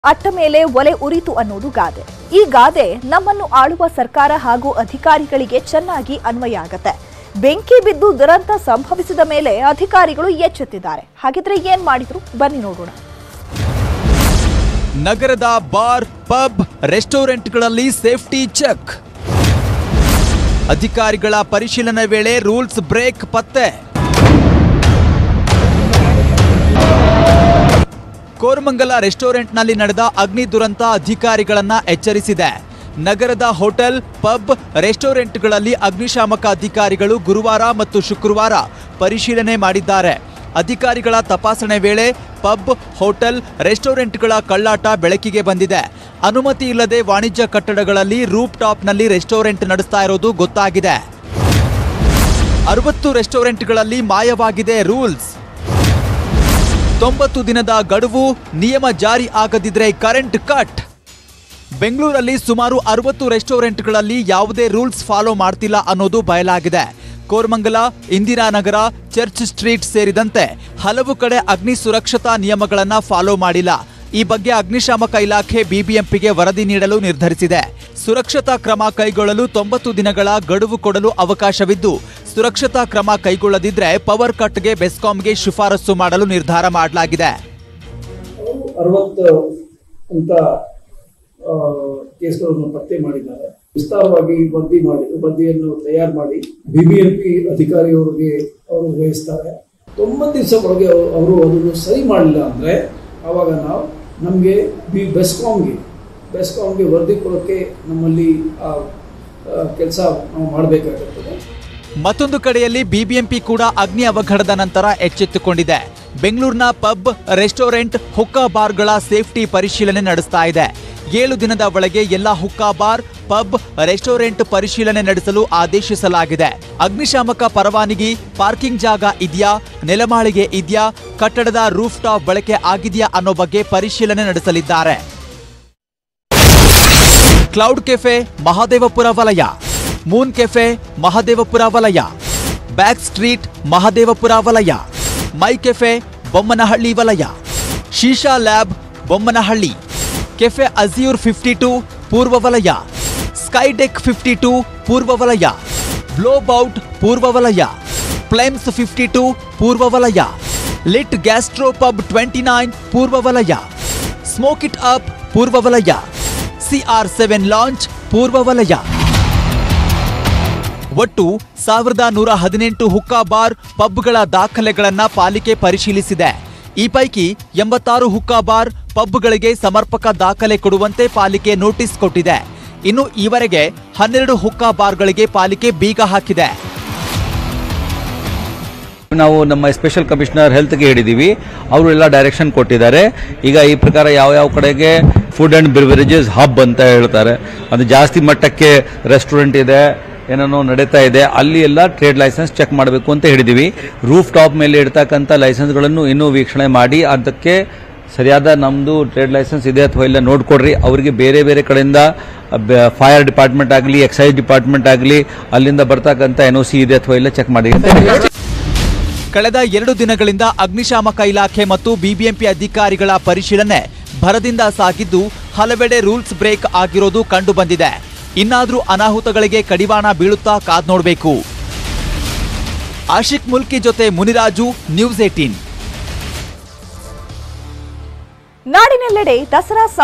ಅಟ್ಟ ಮೇಲೆ ಒಲೆ ಉರಿತು ಅನ್ನೋದು ಗಾದೆ ಈ ಗಾದೆ ನಮ್ಮನ್ನು ಆಳುವ ಸರ್ಕಾರ ಹಾಗೂ ಅಧಿಕಾರಿಗಳಿಗೆ ಚೆನ್ನಾಗಿ ಅನ್ವಯ ಆಗತ್ತೆ ಬೆಂಕಿ ಬಿದ್ದು ದುರಂತ ಸಂಭವಿಸಿದ ಮೇಲೆ ಅಧಿಕಾರಿಗಳು ಎಚ್ಚೆತ್ತಿದ್ದಾರೆ ಹಾಗಿದ್ರೆ ಏನ್ ಮಾಡಿದ್ರು ಬನ್ನಿ ನೋಡೋಣ ನಗರದ ಬಾರ್ ಪಬ್ ರೆಸ್ಟೋರೆಂಟ್ಗಳಲ್ಲಿ ಸೇಫ್ಟಿ ಚೆಕ್ ಅಧಿಕಾರಿಗಳ ಪರಿಶೀಲನೆ ವೇಳೆ ರೂಲ್ಸ್ ಬ್ರೇಕ್ ಪತ್ತೆ ಕೋರಮಂಗಲ ರೆಸ್ಟೋರೆಂಟ್ನಲ್ಲಿ ನಡೆದ ಅಗ್ನಿ ದುರಂತ ಅಧಿಕಾರಿಗಳನ್ನ ಎಚ್ಚರಿಸಿದೆ ನಗರದ ಹೋಟೆಲ್ ಪಬ್ ರೆಸ್ಟೋರೆಂಟ್ಗಳಲ್ಲಿ ಅಗ್ನಿಶಾಮಕ ಅಧಿಕಾರಿಗಳು ಗುರುವಾರ ಮತ್ತು ಶುಕ್ರವಾರ ಪರಿಶೀಲನೆ ಮಾಡಿದ್ದಾರೆ ಅಧಿಕಾರಿಗಳ ತಪಾಸಣೆ ವೇಳೆ ಪಬ್ ಹೋಟೆಲ್ ರೆಸ್ಟೋರೆಂಟ್ಗಳ ಕಳ್ಳಾಟ ಬೆಳಕಿಗೆ ಬಂದಿದೆ ಅನುಮತಿ ಇಲ್ಲದೆ ವಾಣಿಜ್ಯ ಕಟ್ಟಡಗಳಲ್ಲಿ ರೂಪ್ ಟಾಪ್ನಲ್ಲಿ ರೆಸ್ಟೋರೆಂಟ್ ನಡೆಸ್ತಾ ಇರೋದು ಗೊತ್ತಾಗಿದೆ ಅರವತ್ತು ರೆಸ್ಟೋರೆಂಟ್ಗಳಲ್ಲಿ ಮಾಯವಾಗಿದೆ ರೂಲ್ಸ್ ತೊಂಬತ್ತು ದಿನದ ಗಡುವು ನಿಯಮ ಜಾರಿ ಆಗದಿದ್ರೆ ಕರೆಂಟ್ ಕಟ್ ಬೆಂಗಳೂರಲ್ಲಿ ಸುಮಾರು ಅರವತ್ತು ರೆಸ್ಟೋರೆಂಟ್ಗಳಲ್ಲಿ ಯಾವುದೇ ರೂಲ್ಸ್ ಫಾಲೋ ಮಾಡ್ತಿಲ್ಲ ಅನ್ನೋದು ಬಯಲಾಗಿದೆ ಕೋರಮಂಗಲ ಇಂದಿರಾನಗರ ಚರ್ಚ್ ಸ್ಟ್ರೀಟ್ ಸೇರಿದಂತೆ ಹಲವು ಕಡೆ ಅಗ್ನಿ ಸುರಕ್ಷತಾ ನಿಯಮಗಳನ್ನ ಫಾಲೋ ಮಾಡಿಲ್ಲ ಈ ಬಗ್ಗೆ ಅಗ್ನಿಶಾಮಕ ಇಲಾಖೆ ಬಿಬಿಎಂಪಿಗೆ ವರದಿ ನೀಡಲು ನಿರ್ಧರಿಸಿದೆ ಸುರಕ್ಷತಾ ಕ್ರಮ ಕೈಗೊಳ್ಳಲು ತೊಂಬತ್ತು ದಿನಗಳ ಗಡುವು ಕೊಡಲು ಅವಕಾಶವಿದ್ದು ಸುರಕ್ಷತಾ ಕ್ರಮ ಕೈಗೊಳ್ಳದಿದ್ರೆ ಪವರ್ ಕಟ್ಗೆ ಬೆಸ್ಕಾಂಗೆ ಶಿಫಾರಸು ಮಾಡಲು ನಿರ್ಧಾರ ಮಾಡಲಾಗಿದೆ ಅವರು ಅರವತ್ತು ಅಂತ ಆ, ಕೇಸ್ಗಳನ್ನು ಪತ್ತೆ ಮಾಡಿದ್ದಾರೆ ವಿಸ್ತಾರವಾಗಿ ವರದಿ ಮಾಡಿ ವರದಿಯನ್ನು ತಯಾರು ಮಾಡಿ ಬಿಬಿಎಂಪಿ ಅಧಿಕಾರಿಯವರಿಗೆ ಅವರು ವಹಿಸ್ತಾರೆ ತೊಂಬತ್ತು ದಿವಸ ಒಳಗೆ ಅವ- ಅವರು ಅದನ್ನು ಸರಿ ಮಾಡಲಿಲ್ಲ ಅಂದರೆ ಆವಾಗ ನಾವು ನಮಗೆ ಬಿ ಬೆಸ್ಕಾಮ್ಗೆ ಬೆಸ್ಕಾಮ್ಗೆ ವರದಿ ಕೊಡೋಕ್ಕೆ ನಮ್ಮಲ್ಲಿ ಆ ಕೆಲಸ ನಾವು ಮಾಡಬೇಕಾಗಿರ್ತದೆ ಮತ್ತೊಂದು ಕಡೆಯಲ್ಲಿ ಬಿಬಿಎಂಪಿ ಕೂಡ ಅಗ್ನಿ ಅವಘಡದ ನಂತರ ಎಚ್ಚೆತ್ತುಕೊಂಡಿದೆ ಬೆಂಗಳೂರಿನ ಪಬ್ ರೆಸ್ಟೋರೆಂಟ್ ಹುಕ್ಕಾ ಬಾರ್ಗಳ ಸೇಫ್ಟಿ ಪರಿಶೀಲನೆ ನಡೆಸ್ತಾ ಇದೆ ಏಳು ದಿನದ ಒಳಗೆ ಎಲ್ಲ ಹುಕ್ಕಾ ಬಾರ್ ಪಬ್ ರೆಸ್ಟೋರೆಂಟ್ ಪರಿಶೀಲನೆ ನಡೆಸಲು ಆದೇಶಿಸಲಾಗಿದೆ ಅಗ್ನಿಶಾಮಕ ಪರವಾನಗಿ ಪಾರ್ಕಿಂಗ್ ಜಾಗ ಇದೆಯಾ ನೆಲಮಾಳಿಗೆ ಇದೆಯಾ ಕಟ್ಟಡದ ರೂಫ್ ಟಾಪ್ ಬಳಕೆ ಆಗಿದೆಯಾ ಅನ್ನೋ ಬಗ್ಗೆ ಪರಿಶೀಲನೆ ನಡೆಸಲಿದ್ದಾರೆ ಕ್ಲೌಡ್ ಕೆಫೆ ಮಹಾದೇವಪುರ ವಲಯ ಮೂನ್ ಕೆಫೆ ಮಹಾದೇವಪುರ ವಲಯ ಬ್ಯಾಕ್ ಸ್ಟ್ರೀಟ್ ಮಹಾದೇವಪುರ ವಲಯ ಮೈ ಕೆಫೆ ಬೊಮ್ಮನಹಳ್ಳಿ ವಲಯ Sheesha Lab Bommanahalli Cafe Azure fifty two ಪೂರ್ವ ವಲಯ ಸ್ಕೈ ಡೆಕ್ ಫಿಫ್ಟಿ ಟು ಪೂರ್ವ ವಲಯ ಬ್ಲೋಬೌಟ್ ಪೂರ್ವ ವಲಯ ಫ್ಲೇಮ್ಸ್ ಫಿಫ್ಟಿ ಟು ಪೂರ್ವ ವಲಯ Lit Gastro pub twenty nine ಪೂರ್ವ ವಲಯ ಸ್ಮೋಕ್ ಇಟ್ ಅಪ್ ಪೂರ್ವ ವಲಯ ಸಿಆರ್ ಸೆವೆನ್ ಲಾಂಚ್ ಪೂರ್ವ ವಲಯ ಒಟ್ಟು ಸಾವಿರದ ನೂರ ಹದಿನೆಂಟು ಹುಕ್ಕಾ ಬಾರ್ ಪಬ್ಗಳ ದಾಖಲೆಗಳನ್ನ ಪಾಲಿಕೆ ಪರಿಶೀಲಿಸಿದೆ ಈ ಪೈಕಿ ಎಂಬತ್ತಾರು ಹುಕ್ಕಾ ಬಾರ್ ಪಬ್ಗಳಿಗೆ ಸಮರ್ಪಕ ದಾಖಲೆ ಕೊಡುವಂತೆ ಪಾಲಿಕೆ ನೋಟಿಸ್ ಕೊಟ್ಟಿದೆ ಇನ್ನು ಈವರೆಗೆ ಹನ್ನೆರಡು ಹುಕ್ಕಾ ಬಾರ್ಗಳಿಗೆ ಪಾಲಿಕೆ ಬೀಗ ಹಾಕಿದೆ ನಾವು ನಮ್ಮ ಸ್ಪೆಷಲ್ ಕಮಿಷನರ್ ಹೆಲ್ತ್ಗೆ ಹೇಳಿದ್ದೀವಿ ಅವರು ಎಲ್ಲ ಡೈರೆಕ್ಷನ್ ಕೊಟ್ಟಿದ್ದಾರೆ ಈಗ ಈ ಪ್ರಕಾರ ಯಾವ ಯಾವ ಕಡೆಗೆ ಫುಡ್ ಅಂಡ್ ಬಿವರೇಜಸ್ ಹಬ್ ಅಂತ ಹೇಳ್ತಾರೆ ಅದು ಜಾಸ್ತಿ ಮಟ್ಟಕ್ಕೆ ರೆಸ್ಟೋರೆಂಟ್ ಇದೆ ಏನೇನೋ ನಡೀತಾ ಇದೆ ಅಲ್ಲಿ ಎಲ್ಲ ಟ್ರೇಡ್ ಲೈಸೆನ್ಸ್ ಚೆಕ್ ಮಾಡಬೇಕು ಅಂತ ಹೇಳಿದ್ದೀವಿ ರೂಫ್ ಟಾಪ್ ಮೇಲೆ ಇಡ್ತಕ್ಕಂಥ ಲೈಸೆನ್ಸ್ಗಳನ್ನು ಇನ್ನೂ ವೀಕ್ಷಣೆ ಮಾಡಿ ಅದಕ್ಕೆ ಸರಿಯಾದ ನಮ್ಮದು ಟ್ರೇಡ್ ಲೈಸೆನ್ಸ್ ಇದೆ ಅಥವಾ ಇಲ್ಲ ನೋಡ್ಕೊಡ್ರಿ ಅವರಿಗೆ ಬೇರೆ ಬೇರೆ ಕಡೆಯಿಂದ ಫೈರ್ ಡಿಪಾರ್ಟ್ಮೆಂಟ್ ಆಗಲಿ ಎಕ್ಸೈಸ್ ಡಿಪಾರ್ಟ್ಮೆಂಟ್ ಆಗಲಿ ಅಲ್ಲಿಂದ ಬರ್ತಕ್ಕಂಥ ಎನ್ ಒ ಸಿ ಇದೆ ಅಥವಾ ಇಲ್ಲ ಚೆಕ್ ಮಾಡಿ ಅಂತ ಹೇಳಿ ಕಳೆದ ಎರಡು ದಿನಗಳಿಂದ ಅಗ್ನಿಶಾಮಕ ಇಲಾಖೆ ಮತ್ತು ಬಿಬಿಎಂಪಿ ಅಧಿಕಾರಿಗಳ ಪರಿಶೀಲನೆ ಭರದಿಂದ ಸಾಗಿದ್ದು ಹಲವೆಡೆ ರೂಲ್ಸ್ ಬ್ರೇಕ್ ಆಗಿರೋದು ಕಂಡುಬಂದಿದೆ ಇನ್ನಾದ್ರೂ ಅನಾಹುತಗಳಿಗೆ ಕಡಿವಾಣ ಬೀಳುತ್ತಾ ಕಾದ್ ನೋಡಬೇಕು ಆಶಿಕ್ ಮುಲ್ಕಿ ಜೊತೆ ಮುನಿರಾಜು ನ್ಯೂಸ್ ಏಟೀನ್ ನಾಡಿನೆಲ್ಲೆಡೆ ದಸರಾ